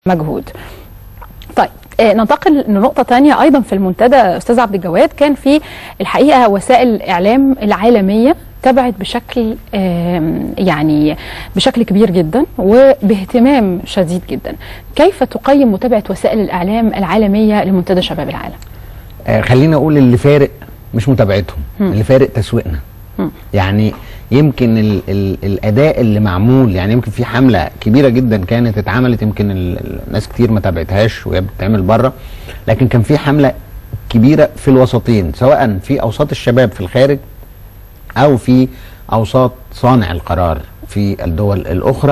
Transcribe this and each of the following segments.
مجهود طيب آه، ننتقل لنقطة تانية أيضا في المنتدى أستاذ عبد الجواد كان في الحقيقة وسائل الإعلام العالمية تبعت بشكل آم، يعني بشكل كبير جدا وباهتمام شديد جدا كيف تقيم متابعة وسائل الإعلام العالمية لمنتدى شباب العالم؟ آه خليني اقول اللي فارق مش متابعتهم اللي فارق تسويقنا يعني يمكن ال ال الاداء اللي معمول يعني يمكن في حمله كبيره جدا كانت اتعملت يمكن ال- ال- الناس كتير ما تابعتهاش وهي بتتعمل بره لكن كان في حمله كبيره في الوسطين سواء في اوساط الشباب في الخارج او في اوساط صانع القرار في الدول الاخرى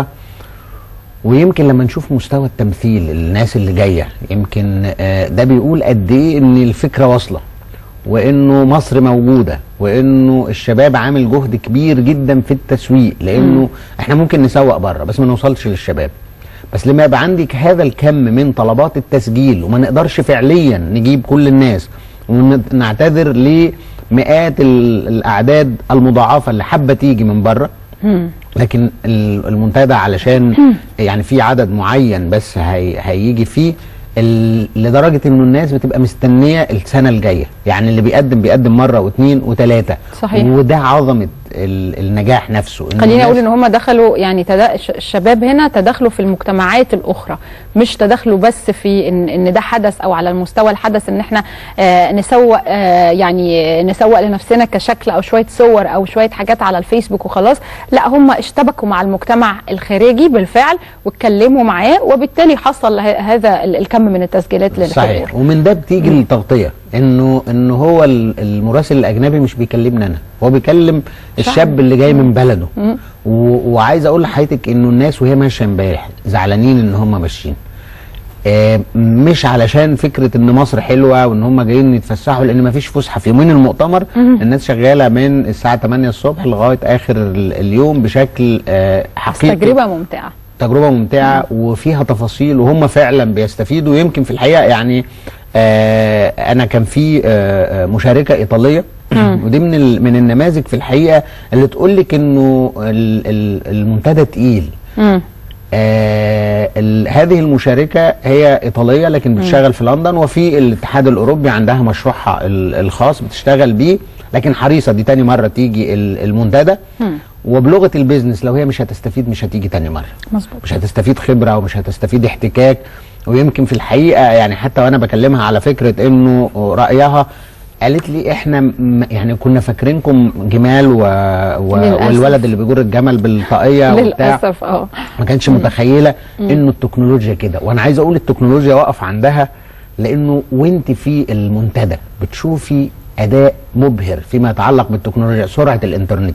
ويمكن لما نشوف مستوى التمثيل الناس اللي جايه يمكن آه، ده بيقول قد ايه ان الفكره واصله وانه مصر موجوده وانه الشباب عامل جهد كبير جدا في التسويق لانه احنا ممكن نسوق بره بس ما نوصلش للشباب بس لما يبقى عندك هذا الكم من طلبات التسجيل وما نقدرش فعليا نجيب كل الناس ونعتذر لمئات ال- الاعداد المضاعفه اللي حابه تيجي من بره لكن ال- المنتدى علشان يعني في عدد معين بس هي هيجي فيه ال- لدرجه انه الناس بتبقى مستنيه السنه الجايه يعني اللي بيقدم بيقدم مره واثنين وثلاثه صحيح. وده عظمه ال- النجاح نفسه إن خليني الناس- اقول ان هم دخلوا يعني تدا... ش- الشباب هنا تدخلوا في المجتمعات الاخرى مش تدخلوا بس في ان ان ده حدث او على المستوى الحدث ان احنا آه نسوق آه يعني نسوق لنفسنا كشكل او شويه صور او شويه حاجات على الفيسبوك وخلاص لا هم اشتبكوا مع المجتمع الخارجي بالفعل واتكلموا معاه وبالتالي حصل ه- هذا ال- الكم من التسجيلات للحضور صحيح ومن ده بتيجي التغطيه انه انه هو ال- المراسل الاجنبي مش بيكلمني انا هو بيكلم الشاب اللي جاي من بلده و- وعايز اقول لحضرتك انه الناس وهي ماشيه امبارح زعلانين ان هم ماشيين آه، مش علشان فكره ان مصر حلوه وان هم جايين يتفسحوا لان ما فيش فسحه في يومين المؤتمر الناس شغاله من الساعه 8 الصبح لغايه اخر ال- اليوم بشكل آه، بس حقيقي تجربه ممتعه تجربه ممتعه وفيها تفاصيل وهم فعلا بيستفيدوا يمكن في الحقيقه يعني آه انا كان في آه آه، مشاركه ايطاليه ودي من ال- من النماذج في الحقيقه اللي تقول لك انه ال- ال- المنتدى تقيل مم. آه ال- هذه المشاركة هي إيطالية لكن بتشتغل في لندن وفي الاتحاد الأوروبي عندها مشروعها ال- الخاص بتشتغل بيه لكن حريصة دي تاني مرة تيجي ال- المنتدى وبلغة البيزنس لو هي مش هتستفيد مش هتيجي تاني مرة مظبوط مش هتستفيد خبرة ومش هتستفيد احتكاك ويمكن في الحقيقة يعني حتى وأنا بكلمها على فكرة إنه رأيها قالت لي احنا م- يعني كنا فاكرينكم جمال و... و... للأسف. والولد اللي بيجر الجمل بالطاقيه وبتاع للاسف اه ما كانش متخيله انه التكنولوجيا كده وانا عايز اقول التكنولوجيا واقف عندها لانه وانت في المنتدى بتشوفي اداء مبهر فيما يتعلق بالتكنولوجيا سرعه الانترنت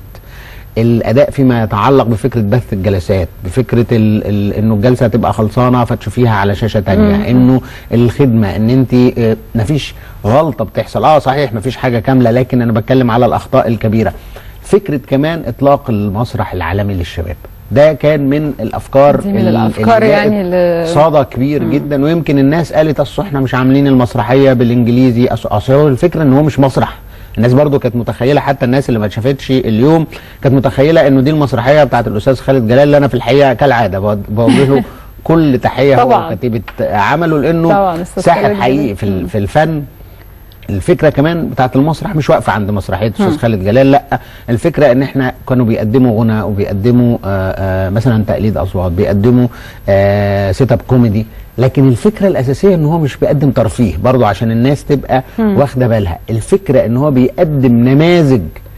الاداء فيما يتعلق بفكره بث الجلسات بفكره ال ال انه الجلسه تبقى خلصانه فتشوفيها على شاشه تانية انه الخدمه ان انت آه، مفيش غلطه بتحصل اه صحيح مفيش حاجه كامله لكن انا بتكلم على الاخطاء الكبيره فكره كمان اطلاق المسرح العالمي للشباب ده كان من الافكار دي من ال- الأفكار اللي يعني جاءت اللي- صدى كبير جدا ويمكن الناس قالت اصل احنا مش عاملين المسرحيه بالانجليزي أصل أصل هو الفكره ان هو مش مسرح الناس برضو كانت متخيله حتى الناس اللي ما شافتش اليوم كانت متخيله انه دي المسرحيه بتاعت الاستاذ خالد جلال اللي انا في الحقيقه كالعاده بوجه- بوجه له كل تحيه طبعاً. هو كتيبه عمله لانه طبعاً، أستاذ ساحر خالد حقيقي جلال. في ال- في الفن الفكره كمان بتاعت المسرح مش واقفه عند مسرحيه الاستاذ خالد جلال لا الفكره ان احنا كانوا بيقدموا غنى وبيقدموا آآ آآ مثلا تقليد اصوات بيقدموا سيت اب كوميدي لكن الفكره الاساسيه ان هو مش بيقدم ترفيه برضو عشان الناس تبقى واخده بالها الفكره ان هو بيقدم نماذج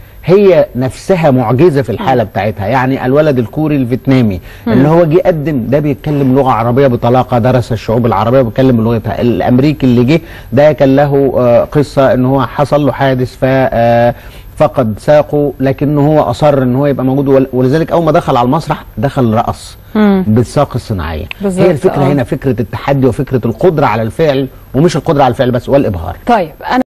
هي نفسها معجزه في الحاله بتاعتها يعني الولد الكوري الفيتنامي اللي هو جه قدم ده بيتكلم لغه عربيه بطلاقه درس الشعوب العربيه وبيتكلم بلغتها الامريكي اللي جه ده كان له آه، قصه ان هو حصل له حادث ف آه، فقد ساقه لكنه هو اصر ان هو يبقى موجود ول- ولذلك اول ما دخل على المسرح دخل رقص بالساق الصناعيه بالظبط، هي الفكره آه. هنا فكره التحدي وفكره القدره على الفعل ومش القدره على الفعل بس والابهار طيب انا